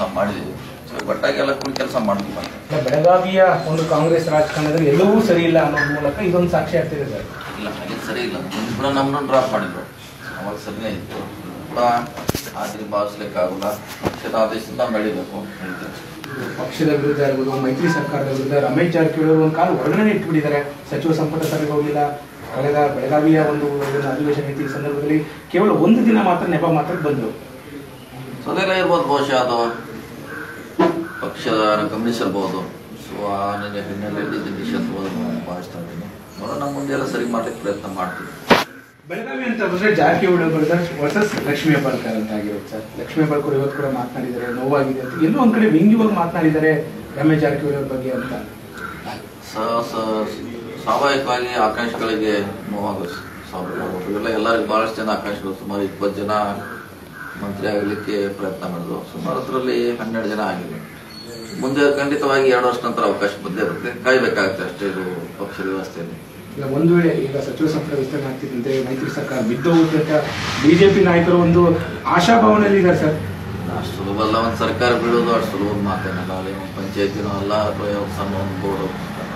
ಮಾಡಿದ್ದೀವಿ ಸೊ ಒಟ್ಟಾಗಿ ಎಲ್ಲ ಕೂಡಿ ಕೆಲಸ ಮಾಡ್ತೀವಿ ಮತ್ತೆ ಇಲ್ಲ, ಬೆಳಗಾವಿಯ ಒಂದು ಕಾಂಗ್ರೆಸ್ ರಾಜಕಾರಣದಲ್ಲಿ ಎಲ್ಲವೂ ಸರಿ ಇಲ್ಲ ಅನ್ನೋದ್ ಮೂಲಕ ಇದೊಂದು ಸಾಕ್ಷಿ ಆಗ್ತಿದೆ ಸರ್ ಇಲ್ಲ ಹಾಗೆ ಸರಿ ಇಲ್ಲ ಮುಂದೆ ಕೂಡ ನಮ್ಮನ್ನು ಡ್ರಾಪ್ ಮಾಡಿದ್ರು ಅವಾಗ ಸರಿನೇ ಇತ್ತು ಕೂಡ ಆದ್ರೆ ಭಾವಿಸ್ಲಿಕ್ಕಾಗಲ್ಲ ಪಕ್ಷದ ಆದೇಶದಿಂದ ನಾವು ಬೆಳಿಬೇಕು ಹೇಳ್ತೀವಿ ಪಕ್ಷದ ವಿರುದ್ಧ ಇರ್ಬೋದು ಮೈತ್ರಿ ಸರ್ಕಾರದ ವಿರುದ್ಧ ರಮೇಶ್ ಜಾರಕಿಹೊಳಿ ಅವರು ಒಂದು ಕಾಲ ಹೊರಗಡೆ ಇಟ್ಬಿಟ್ಟಿದ್ದಾರೆ ಸಚಿವ ಸಂಪುಟ ಸಭೆಗೆ ಹೋಗಿಲ್ಲ ಕಳೆದ ಬೆಳಗಾವಿಯ ಒಂದು ಏನು ಅಧಿವೇಶನ ಐತಿ ಈ ಸಂದರ್ಭದಲ್ಲಿ ಕೇವಲ ಒಂದು ದಿನ ಮಾತ್ರ ನೆಪ ಮಾತ್ರ ಬಂದರು ಸೊ ಅದೆಲ್ಲ ಇರ್ಬೋದು ಬಹುಶಃ ಅದು ಪಕ್ಷದ ಗಮನಿಸಿರ್ಬೋದು ಸೊ ಆ ನನ್ನ ಹಿನ್ನೆಲೆಯಲ್ಲಿ ಇದು ನಿಷೇಧಬೋದು ನಾನು ಭಾವಿಸ್ತಾ ಇದ್ದೀನಿ ನೋಡೋಣ ನಮ್ಮ ಮುಂದೆ ಎಲ್ಲ ಸರಿ ಮಾಡ್ಲಿಕ್ಕೆ ಪ್ರಯತ್ನ ಮಾಡ್ತೀವಿ ಬೆಳಗಾವಿ ಅಂತ ಬಂದ್ರೆ ಜಾರಕಿಹೊಳಿ ವರ್ಸಸ್ ಲಕ್ಷ್ಮೀ ಹೆಬ್ಬಾಳ್ಕರ್ ಅಂತ ಆಗಿರುತ್ತೆ ಸರ್ ಲಕ್ಷ್ಮೀ ಹೆಬ್ಬಾಳ್ಕರ್ ಇವತ್ತು ಕೂಡ ಮಾತನಾಡಿದ್ದಾರೆ ನೋವಾಗಿದೆ ಅಂತ ಎಲ್ಲೋ ಒಂದ್ ಕಡೆ ವ್ಯಂಗ್ಯವಾಗಿ ಮಾತನಾಡಿದ್ದಾರೆ ರಮೇಶ್ ಜಾರಕಿಹೊಳಿ ಅವ್ರ ಬಗ್ಗೆ ಅಂತ ಸ- ಸ- ಸ್ವಾಭಾವಿಕವಾಗಿ ಆಕಾಂಕ್ಷಿಗಳಿಗೆ ನೋವಾಗುತ್ತೆ ಸ್ವಾಭಾವಿಕ ಇವೆಲ್ಲ ಎಲ್ಲರಿಗೂ ಬಹಳಷ್ಟು ಜನ ಆಕಾಂಕ್ಷಿಗಳು ಸುಮಾರು ಇಪ್ಪತ್ತು ಜನ ಮಂತ್ರಿ ಆಗಲಿಕ್ಕೆ ಪ್ರಯತ್ನ ಮಾಡಿದ್ರು ಸುಮಾರು ಅದರಲ್ಲಿ ಹನ್ನೆರಡು ಜನ ಆಗಿದೆ ಮುಂದೆ ಖಂಡಿತವಾಗಿ ಎರಡು ವರ್ಷ ನಂತರ ಅವಕಾಶ ಬಂದೇ ಇರುತ್ತೆ ಕಾಯ್ಬೇಕಾಗುತ್ತೆ ಅಷ್ಟೇ ಇದು ಪಕ್ಷದ ವ್ಯವಸ್ಥೆಯಲ್ಲಿ ಈಗ ಒಂದು ವೇಳೆ ಈಗ ಸಚಿವ ಸಂಪುಟ ವಿಸ್ತರಣೆ ಆಗ್ತಿದ್ದಂತೆ ಮೈತ್ರಿ ಸರ್ಕಾರ ಬಿದ್ದೋಗುತ್ತೆ ಅಂತ ಬಿಜೆಪಿ ನಾಯಕರು ಒಂದು ಆಶಾಭಾವನೆಯಲ್ಲಿ ಇದ್ದಾರೆ ಸರ್ ಅಷ್ಟು ಸುಲಭ ಅಲ್ಲ ಒಂದು ಸರ್ಕಾರ ಬೀಳೋದು ಅಷ್ಟು ಸುಲಭದ ಮಾತೇನಲ್ಲ ಅಲ್ಲಿ ಒಂದು ಪಂಚಾಯತಿನೂ ಅಲ್ಲ ಅಥವಾ ಯಾವ ಸಣ್ಣ ಒಂದು ಬೋರ್ಡು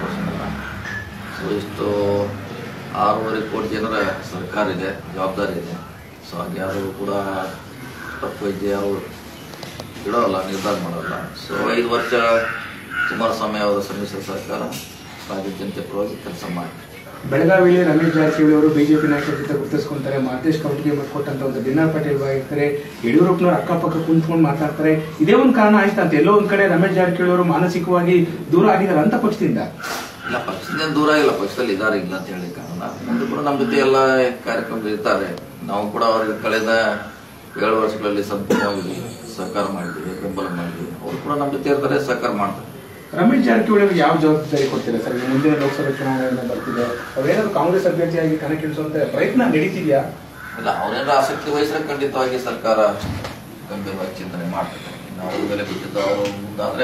ಸೊ ಇಷ್ಟು ಆರೂವರೆ ಕೋಟಿ ಜನರ ಸರ್ಕಾರ ಇದೆ ಜವಾಬ್ದಾರಿ ಇದೆ ಸೊ ಹಾಗೆ ಯಾರು ಕೂಡ ತಪ್ಪು ಇದೆ ಯಾರು ಬಿಡೋಲ್ಲ ನಿರ್ಧಾರ ಮಾಡೋಲ್ಲ ಸೊ ಐದು ವರ್ಷ ಕುಮಾರಸ್ವಾಮಿ ಅವರ ಸಮ್ಮಿಶ್ರ ಸರ್ಕಾರ ರಾಜ್ಯ ಜನತೆ ಪರವಾಗಿ ಕೆಲಸ ಮಾಡಿ ಬೆಳಗಾವಿಯಲ್ಲಿ ರಮೇಶ್ ಜಾರಕಿಹೊಳಿ ಅವರು ಬಿಜೆಪಿ ನಾಯಕರ ಜೊತೆ ಗುರುತಿಸ್ಕೊಂತಾರೆ ಮಹೇಶ್ ಕವಟಿಗೆ ಕೊಟ್ಟಂತ ಒಂದು ಡಿನ್ನರ್ ಪಾರ್ಟಿ ಆಗಿರ್ತಾರೆ ಯಡಿಯೂರಪ್ಪನವ್ರು ಅಕ್ಕಪಕ್ಕ ಕುಂತ್ಕೊಂಡು ಮಾತಾಡ್ತಾರೆ ಇದೇ ಒಂದು ಕಾರಣ ಆಯ್ತಾ ಅಂತ ಎಲ್ಲೋ ಒಂದ್ ಕಡೆ ರಮೇಶ್ ಜಾರಕಿಹೊಳಿ ಅವರು ಮಾನಸಿಕವಾಗಿ ದೂರ ಆಗಿದ್ದಾರೆ ಅಂತ ಪಕ್ಷದಿಂದ ಇಲ್ಲ ಪಕ್ಷದಿಂದ ದೂರ ಇಲ್ಲ ಪಕ್ಷದಲ್ಲಿ ಇದ್ದಾರೆ ಇಲ್ಲ ಅಂತ ಹೇಳಿ ಕಾರಣ ಮುಂದೆ ಕೂಡ ನಮ್ಮ ಜೊತೆ ಎಲ್ಲ ಕಾರ್ಯಕ್ರಮದಲ್ಲಿ ಇರ್ತಾರೆ ನಾವು ಕೂಡ ಅವರಿಗೆ ಕಳೆದ ಏಳು ವರ್ಷಗಳಲ್ಲಿ ಸಂಪೂರ್ಣವಾಗಿ ಸಹಕಾರ ಮಾಡಿದ್ದೀವಿ ಬೆಂಬಲ ಮಾಡಿದ್ದೀವಿ ಅವರು ಕೂಡ ನಮ್ಮ ಜೊತೆ ಇರ್ತಾರೆ ಸಹಕಾರ ಮಾಡ್ತಾರೆ ರಮೇಶ್ ಜಾರಕಿಹೊಳಿ ಅವ್ರಿಗೆ ಯಾವ ಜವಾಬ್ದಾರಿ ಕೊಡ್ತೀರಾ ಸರ್ ಈಗ ಮುಂದಿನ ಲೋಕಸಭೆ ಚುನಾವಣೆಯನ್ನು ಬರ್ತಿದೆ ಅವ್ರೇನಾದ್ರು ಕಾಂಗ್ರೆಸ್ ಅಭ್ಯರ್ಥಿಯಾಗಿ ಕಣಕ್ಕಿಳಿಸುವಂತ ಪ್ರಯತ್ನ ನಡೀತಿದ್ಯಾ ಇಲ್ಲ ಅವರೇನಾದ್ರು ಆಸಕ್ತಿ ವಹಿಸಿದ್ರೆ ಖಂಡಿತವಾಗಿ ಸರ್ಕಾರ ಗಂಭೀರವಾಗಿ ಚಿಂತನೆ ಮಾಡ್ತಾರೆ ಇನ್ನು ಅವ್ರ ಮೇಲೆ ಬಿಟ್ಟಿದ್ದು ಅವರು ಮುಂದಾದ್ರೆ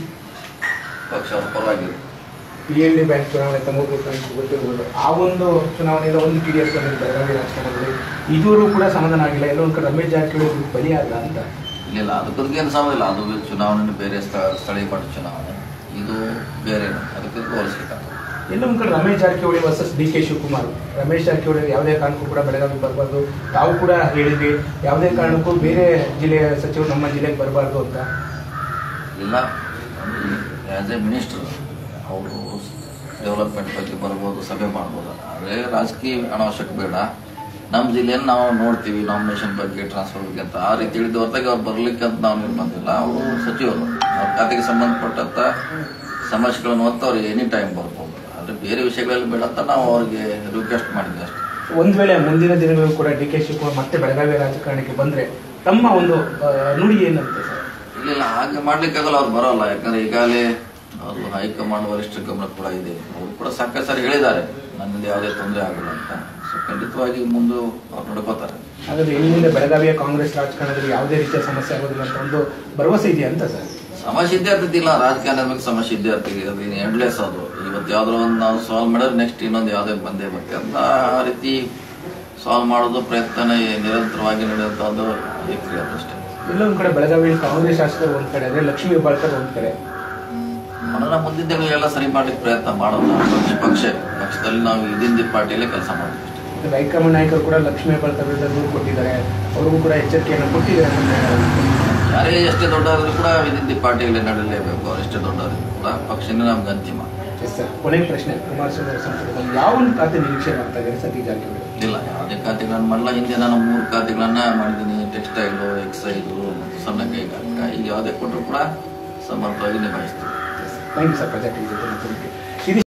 ಪಕ್ಷ ಅವ್ರ ಪರವಾಗಿರುತ್ತೆ ಪಿ ಎಲ್ ಡಿ ಬ್ಯಾಂಕ್ ಚುನಾವಣೆ ತಮಗೂ ಗೊತ್ತಿರ್ಬೋದು ಆ ಒಂದು ಚುನಾವಣೆಯಿಂದ ಒಂದು ಟಿ ಡಿ ಎಸ್ ಬಂದಿದೆ ಬೆಳಗಾವಿ ರಾಜಕಾರಣದಲ್ಲಿ ಇದುವರೆಗೂ ಕೂಡ ಸಮಾಧಾನ ಆಗಿಲ್ಲ ಎಲ್ಲೋ ಒಂದು ಕಡೆ ರಮೇಶ್ ಜಾರಕಿಹೊಳಿ ಬಲಿಯಾಗ ಅಂತ ಇಲ್ಲ ಅದ್ರ ಬಗ್ಗೆ ಏನು ಸಮಯ ಇಲ್ಲ ಅದು ಚುನಾವಣೆ ಬೇರೆ ಸ್ಥಳ ಸ್ಥಳೀಯ ಮಟ್ಟ ಚುನಾವಣೆ ಇದು ಬೇರೆ ಅದಕ್ಕೆ ಹೋಲಿಸ್ಬೇಕಾಗ್ತದೆ ಎಲ್ಲೋ ಒಂದು ಕಡೆ Ramesh Jarkiholi versus D K Shivakumar Ramesh Jarkiholi ಯಾವುದೇ ಕಾರಣಕ್ಕೂ ಕೂಡ ಬೆಳಗಾವಿ ಬರಬಾರ್ದು ತಾವು ಕೂಡ ಹೇಳಿದ್ವಿ ಯಾವುದೇ ಕಾರಣಕ್ಕೂ ಬೇರೆ ಜಿಲ್ಲೆಯ ಸಚಿವರು ನಮ್ಮ ಜಿಲ್ಲೆಗೆ ಬರಬಾರ್ದು ಅಂತ ಇಲ್ಲ ಆ್ಯಸ್ ಎ ಮಿನಿಸ್ಟರ್ ಅವರು ಡೆವಲಪ್ಮೆಂಟ್ ಬಗ್ಗೆ ಬರ್ಬೋದು ಸಭೆ ಮಾಡ್ಬೋದು ಆದರೆ ರಾಜಕೀಯ ಅನಾವಶ್ಯಕ ಬೇಡ ನಮ್ಮ ಜಿಲ್ಲೆಯನ್ನು ನಾವು ನೋಡ್ತೀವಿ ನಾಮಿನೇಷನ್ ಬಗ್ಗೆ ಟ್ರಾನ್ಸ್ಫರ್ ಬಗ್ಗೆ ಅಂತ ಆ ರೀತಿ ಹೇಳಿದ ಹೊರತಾಗಿ ಅವ್ರು ಬರ್ಲಿಕ್ಕೆ ಅಂತ ನಾವು ನಿರ್ಬಂಧಿಲ್ಲ ಅವರು ಸಚಿವರು ಅವ್ರ ಖಾತೆಗೆ ಸಂಬಂಧಪಟ್ಟಂತ ಸಮಸ್ಯೆಗಳನ್ನು ಹೊತ್ತು ಅವ್ರಿಗೆ ಎನಿ ಟೈಮ್ ಬರ್ಬೋದು ಆದರೆ ಬೇರೆ ವಿಷಯಗಳಲ್ಲಿ ಬೇಡ ಅಂತ ನಾವು ಅವ್ರಿಗೆ ರಿಕ್ವೆಸ್ಟ್ ಮಾಡಿದ್ವಿ ಅಷ್ಟೇ ಒಂದ್ ವೇಳೆ ಮುಂದಿನ ದಿನಗಳು ಕೂಡ ಡಿ ಕೆ ಶಿವಕುಮಾರ್ ಮತ್ತೆ ಬೆಳಗಾವಿ ರಾಜಕಾರಣಕ್ಕೆ ಬಂದ್ರೆ ತಮ್ಮ ಒಂದು ಆ, ನುಡಿ ಏನಂತೆ ಸರ್ ಇಲ್ಲ ಇಲ್ಲ ಹಾಗೆ ಮಾಡ್ಲಿಕ್ಕಾಗಲ್ಲ ಅವ್ರು ಬರೋಲ್ಲ ಯಾಕಂದ್ರೆ ಈಗಾಗಲೇ ಅವರು ಹೈಕಮಾಂಡ್ ವರಿಷ್ಠ ಗಮನ ಕೂಡ ಇದೆ ಅವರು ಕೂಡ ಸಾಕಷ್ಟು ಸಾರಿ ಹೇಳಿದ್ದಾರೆ ನನ್ನಿಂದ ಯಾವುದೇ ತೊಂದರೆ ಆಗಲ್ಲ ಅಂತ ಸೊ ಖಂಡಿತವಾಗಿ ಮುಂದೆ ಅವ್ರು ನಡ್ಕೋತಾರೆ ಹಾಗಾದ್ರೆ ಇನ್ನು ಮುಂದೆ ಬೆಳಗಾವಿಯ ಕಾಂಗ್ರೆಸ್ ರಾಜಕಾರಣದಲ್ಲಿ ಯಾವುದೇ ರೀತಿಯ ಸಮಸ್ಯೆ ಆಗೋದಿಲ್ಲ ಅಂತ ಒಂದು ಭರವಸೆ ಇದೆಯಾ ಅಂತ ಸರ್ ಸಮಸ್ಯೆ ಇದ್ದೇ ಇರ್ತಿದ್ದಿಲ್ಲ ರಾಜಕಾರಣದ ಬಗ್ಗೆ ಸಮಸ್ಯೆ ಇದ್ದೇ ಇರ್ತೀವಿ ಅದು ಎಂಡ್ಲೆಸ್ ಅದು ಇವತ್ತು ಯಾವ್ದಾರ ಒಂದು ನಾವು ಸಾಲ್ವ್ ಮಾಡಿದ್ರೆ ನೆಕ್ಸ್ಟ್ ಇನ್ನೊಂದು ಯಾವುದೇ ಬಂದೇ ಬರುತ್ತೆ ಅಂತ ಆ ರೀತಿ ಸಾಲ್ವ್ ಮಾಡೋದು ಪ್ರಯತ್ನ ನಿರಂತರವಾಗಿ ನಡೆಯುವಂಥ ಒಂದು ವ್ಯಕ್ತಿ ಅದಷ್ಟೇ ಎಲ್ಲ ಒಂದ್ ಕಡೆ ಬೆಳಗಾವಿಯಲ್ಲಿ ಕಾಂಗ್ರೆಸ್ ಶಾಸಕರು ಒಂದ್ ಕಡೆ ಅಂದ್ರೆ ಲಕ್ಷ್ಮೀ ಹೆಬ್ಬಾಳ್ಕರ್ ಒಂದ್ ಕಡೆ ಮಾಡೋಣ ಮುಂದಿನ ದಿನಗಳೆಲ್ಲ ಸರಿ ಮಾಡ್ಲಿಕ್ಕೆ ಪ್ರಯತ್ನ ಮಾಡೋಣ ಪಕ್ಷ ಪಕ್ಷ ಪಕ್ಷದಲ್ಲಿ ನಾವು ಇದಿಂದ ಪಾರ್ಟಿಯಲ್ಲೇ ಕೆಲಸ ಮಾಡ್ತೀವಿ ಅಷ್ಟೇ. ಮತ್ತೆ ಹೈಕಮಾಂಡ್ ನಾಯಕರು ಕೂಡ ಲಕ್ಷ್ಮೀ ಹೆಬ್ಬಾಳ್ಕರ್ ವಿರುದ್ಧ ದೂರು ಕೊಟ್ಟಿದ್ದಾರೆ ಅವ್ರಿಗೂ ಕೂಡ ಎಚ್ಚರಿಕೆಯನ್ನು ಕೊಟ್ಟಿದ್ದಾರೆ ಮೊನ್ನೆ. ಯಾರೇ ಎಷ್ಟೇ ದೊಡ್ಡವರಿದ್ರು ಕೂಡ ವಿದಿನ್ ಪಾರ್ಟಿಗಳೇ ನಡೆಯಲೇಬೇಕು ಅವ್ರು ಎಷ್ಟೇ ದೊಡ್ಡವರಿದ್ರು ಕೂಡ ಪಕ್ಷನೇ ನಮ್ಗೆ ಅಂತಿಮ ಎಸ್ ಸರ್ ಕೊನೆಯ ಪ್ರಶ್ನೆ ಕುಮಾರಸ್ವಾಮಿ ಅವರ ಸಂಪುಟದಲ್ಲಿ ಯಾವ ಒಂದು ಖಾತೆ ನಿರೀಕ್ಷೆ ಮಾಡ್ತಾ ಇದ್ದಾರೆ ಸತೀಶ್ ಜಾರಕಿಹೊಳಿ ಇಲ್ಲ ಯಾವುದೇ ಖಾತೆಗಳನ್ನು ಮಾಡಲ್ಲ ಹಿಂದೆ ನಾನು ಮೂರು ಖಾತೆಗಳನ್ನ ಮಾಡಿದ್ದೀನಿ ಟೆಕ್ಸ್ಟೈಲು ಎಕ್ಸೈಲು ಮತ್ತು ಸಣ್ಣ ಕೈಗಾರಿಕಾ ಈಗ ಯಾವುದೇ ಕೊಟ್ಟರು ಕೂಡ ಸಮರ್ಥವಾಗಿ ನಿಭಾಯಿಸ್ತೀವಿ ಥ್ಯಾಂಕ್ ಯು ಸರ್ ಪ್ರಜಾಕೀಯ ಜೊತೆ ಮಾತಾಡೋದಕ್ಕೆ. ಇದು